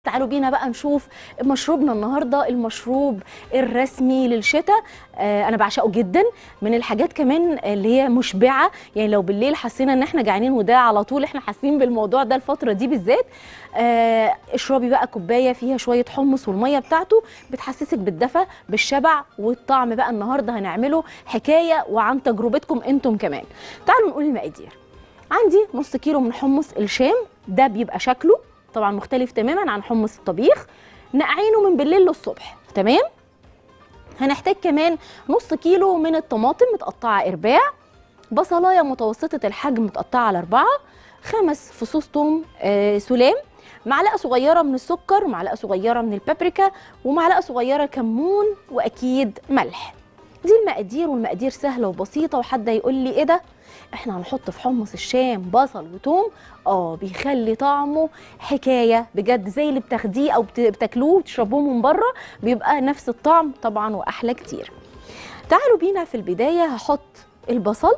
تعالوا بينا بقى نشوف مشروبنا النهارده المشروب الرسمي للشتاء آه انا بعشقه جدا من الحاجات كمان اللي هي مشبعه يعني لو بالليل حسينا ان احنا جعانين وده على طول احنا حاسين بالموضوع ده الفتره دي بالذات آه اشربي بقى كوبايه فيها شويه حمص والميه بتاعته بتحسسك بالدفى بالشبع والطعم بقى النهارده هنعمله حكايه وعن تجربتكم انتم كمان تعالوا نقول المقادير عندي نص كيلو من حمص الشام ده بيبقى شكله طبعا مختلف تماما عن حمص الطبيخ نقعينه من بالليل للصبح تمام هنحتاج كمان نص كيلو من الطماطم متقطعه ارباع بصلايه متوسطه الحجم متقطعه على اربعه خمس فصوص توم آه سلام معلقه صغيره من السكر معلقه صغيره من البابريكا ومعلقه صغيره كمون واكيد ملح دي المقادير والمقادير سهله وبسيطه وحد هيقول لي ايه ده احنا هنحط في حمص الشام بصل وتوم اه بيخلي طعمه حكايه بجد زي اللي بتاخديه او بتاكلوه وتشربوه من بره بيبقى نفس الطعم طبعا واحلى كتير تعالوا بينا في البدايه هحط البصل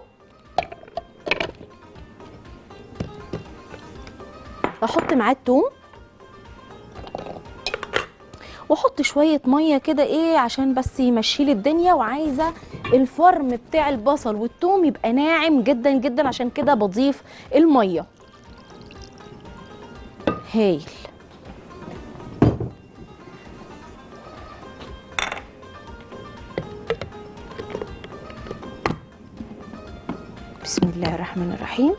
احط معاه التوم واحط شويه ميه كده ايه عشان بس يمشي لي الدنيا وعايزه الفرم بتاع البصل والثوم يبقى ناعم جدا جدا عشان كده بضيف الميه هايل بسم الله الرحمن الرحيم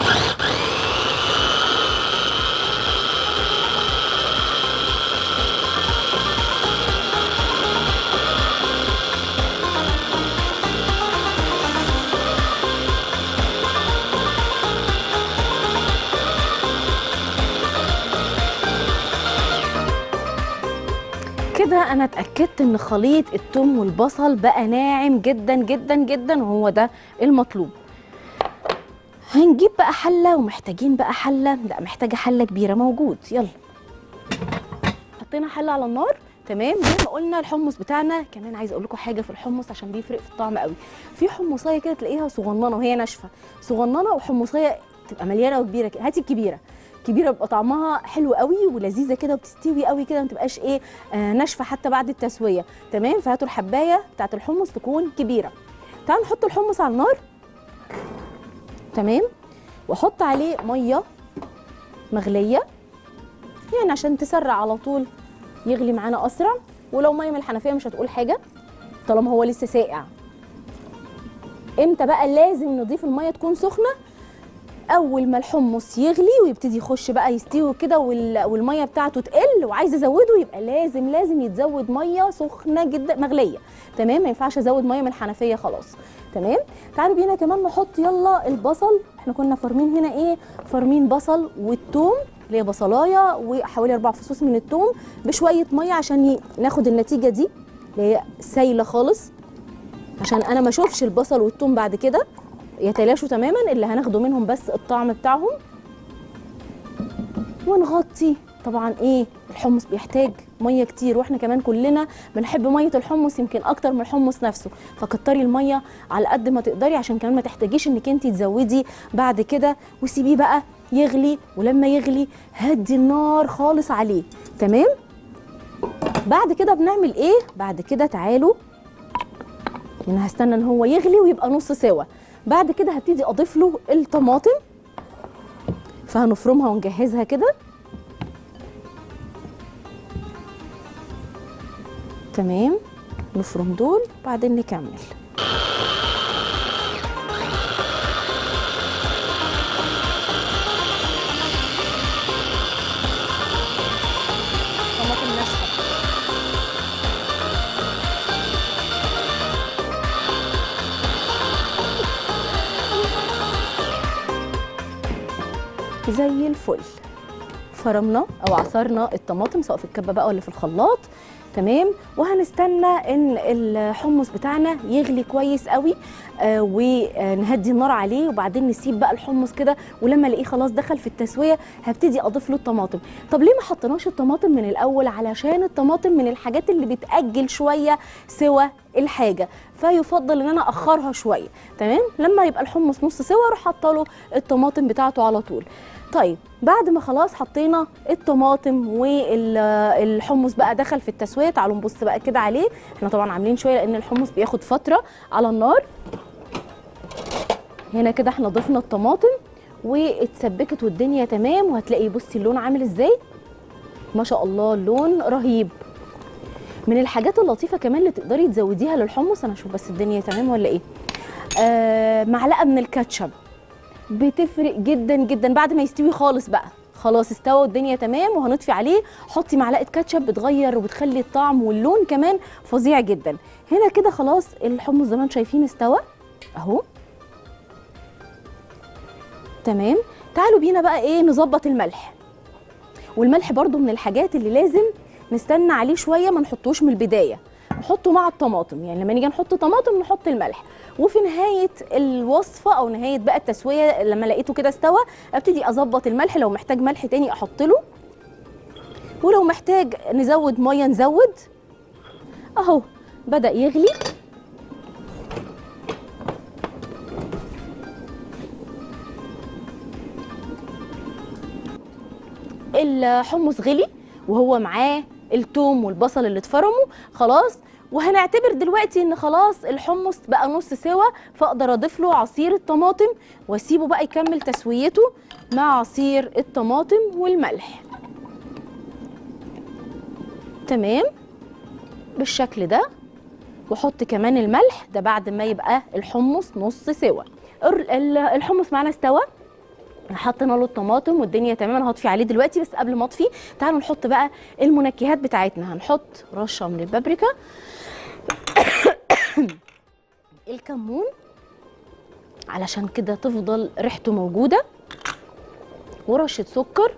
كده انا اتاكدت ان خليط الثوم والبصل بقى ناعم جدا جدا جدا وهو ده المطلوب هنجيب بقى حله ومحتاجين بقى حله لا محتاجه حله كبيره موجود يلا حطينا حله على النار تمام زي ما قلنا الحمص بتاعنا كمان عايزه اقول لكم حاجه في الحمص عشان بيفرق في الطعم قوي في حمصايه كده تلاقيها صغننه وهي ناشفه صغننه وحمصايه تبقى مليانه وكبيره كده هاتي الكبيره كبيره بيبقى طعمها حلو قوي ولذيذه كده وبتستوي قوي كده ما تبقاش ايه آه ناشفه حتى بعد التسويه تمام فهاتوا الحبايه بتاعت الحمص تكون كبيره تعالوا نحط الحمص على النار تمام واحط عليه ميه مغليه يعني عشان تسرع على طول يغلي معانا اسرع ولو ميه من الحنفيه مش هتقول حاجه طالما هو لسه ساقع امتى بقى لازم نضيف الميه تكون سخنه اول ما الحمص يغلي ويبتدي يخش بقى يستوي كده والميه بتاعته تقل وعايز ازوده يبقى لازم لازم يتزود ميه سخنه جدا مغليه تمام ما ينفعش ازود ميه من الحنفيه خلاص تمام تعالوا بينا كمان نحط يلا البصل احنا كنا فارمين هنا ايه فارمين بصل والثوم اللي هي بصلايه وحوالي اربع فصوص من الثوم بشويه ميه عشان ناخد النتيجه دي اللي هي سايله خالص عشان انا ما اشوفش البصل والثوم بعد كده يتلاشوا تماما اللي هناخده منهم بس الطعم بتاعهم ونغطي طبعا ايه الحمص بيحتاج ميه كتير واحنا كمان كلنا بنحب ميه الحمص يمكن اكتر من الحمص نفسه فكتري الميه على قد ما تقدري عشان كمان ما تحتاجيش انك انت تزودي بعد كده وسيبيه بقى يغلي ولما يغلي هدي النار خالص عليه تمام بعد كده بنعمل ايه بعد كده تعالوا انا هستنى ان هو يغلي ويبقى نص سوا بعد كده هبتدي اضيف له الطماطم فهنفرمها ونجهزها كده تمام نفرم دول بعدين نكمل طماطم ناشفه زي الفل فرمنا او عصرنا الطماطم سواء في الكبه بقى ولا في الخلاط تمام وهنستنى ان الحمص بتاعنا يغلي كويس قوي آه ونهدي النار عليه وبعدين نسيب بقى الحمص كده ولما الاقيه خلاص دخل في التسويه هبتدي اضيف له الطماطم طب ليه ما حطيناش الطماطم من الاول علشان الطماطم من الحاجات اللي بتاجل شويه سوى الحاجه فيفضل ان انا اخرها شويه تمام لما يبقى الحمص نص سوا اروح حاطه له الطماطم بتاعته على طول طيب بعد ما خلاص حطينا الطماطم والحمص بقى دخل في التسويه تعالوا نبص بقى كده عليه احنا طبعا عاملين شويه لان الحمص بياخد فتره على النار هنا كده احنا ضفنا الطماطم واتسبكت والدنيا تمام وهتلاقي بصي اللون عامل ازاي ما شاء الله اللون رهيب من الحاجات اللطيفه كمان اللي تقدري تزوديها للحمص انا اشوف بس الدنيا تمام ولا ايه آه معلقه من الكاتشب بتفرق جدا جدا بعد ما يستوي خالص بقى خلاص استوى والدنيا تمام وهنطفي عليه حطي معلقه كاتشب بتغير وبتخلي الطعم واللون كمان فظيع جدا هنا كده خلاص الحمص زي ما انتم شايفين استوى اهو تمام تعالوا بينا بقى ايه نظبط الملح والملح برضو من الحاجات اللي لازم نستنى عليه شويه ما نحطوش من البدايه نحطه مع الطماطم يعني لما نيجي نحط طماطم نحط الملح وفي نهايه الوصفه او نهايه بقى التسويه لما لقيته كده استوى ابتدي اظبط الملح لو محتاج ملح تاني احط له ولو محتاج نزود ميه نزود اهو بدا يغلي الحمص غلي وهو معاه التوم والبصل اللي اتفرموا خلاص وهنعتبر دلوقتي ان خلاص الحمص بقى نص سوا فاقدر اضيف له عصير الطماطم واسيبه بقى يكمل تسويته مع عصير الطماطم والملح تمام بالشكل ده واحط كمان الملح ده بعد ما يبقى الحمص نص سوا ال- ال- الحمص معانا استوى حطينا له الطماطم والدنيا تمام انا هطفي عليه دلوقتي بس قبل ما اطفي تعالوا نحط بقى المنكهات بتاعتنا هنحط رشه من البابريكا الكمون علشان كده تفضل ريحته موجوده ورشه سكر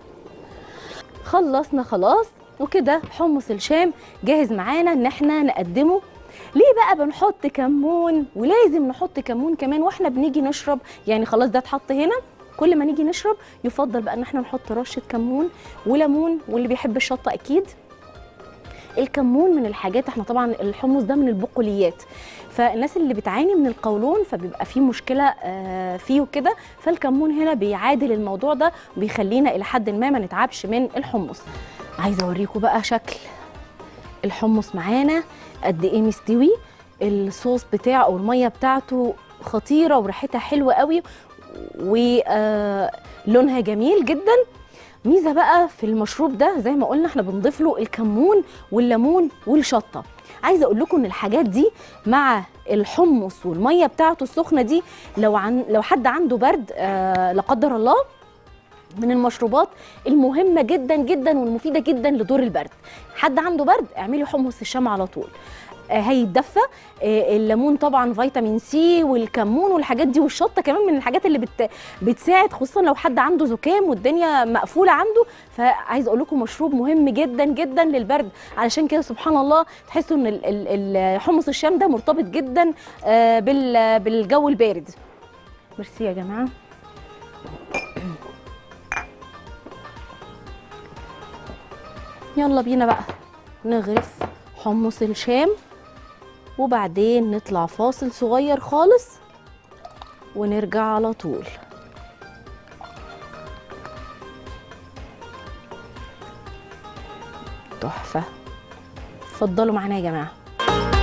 خلصنا خلاص وكده حمص الشام جاهز معانا ان احنا نقدمه ليه بقى بنحط كمون ولازم نحط كمون كمان واحنا بنيجي نشرب يعني خلاص ده اتحط هنا كل ما نيجي نشرب يفضل بقى ان احنا نحط رشه كمون وليمون واللي بيحب الشطه اكيد الكمون من الحاجات احنا طبعا الحمص ده من البقوليات فالناس اللي بتعاني من القولون فبيبقى فيه مشكله آه، فيه وكده فالكمون هنا بيعادل الموضوع ده وبيخلينا الى حد ما ما نتعبش من الحمص عايزه اوريكم بقى شكل الحمص معانا قد ايه مستوي الصوص بتاعه او الميه بتاعته خطيره وريحتها حلوه قوي ولونها جميل جدا ميزه بقى في المشروب ده زي ما قلنا احنا بنضيف له الكمون والليمون والشطه عايزه اقول لكم ان الحاجات دي مع الحمص والميه بتاعته السخنه دي لو عن لو حد عنده برد آه لا قدر الله من المشروبات المهمة جدا جدا والمفيدة جدا لدور البرد حد عنده برد اعملي حمص الشام على طول آه، هيتدفى آه، الليمون طبعا فيتامين سي والكمون والحاجات دي والشطه كمان من الحاجات اللي بت بتساعد خصوصا لو حد عنده زكام والدنيا مقفوله عنده فعايز اقول لكم مشروب مهم جدا جدا للبرد علشان كده سبحان الله تحسوا ان ال- ال- ال- حمص الشام ده مرتبط جدا آه، بال- بالجو البارد ميرسي يا جماعه يلا بينا بقى نغرف حمص الشام وبعدين نطلع فاصل صغير خالص ونرجع على طول تحفة اتفضلوا معانا يا جماعة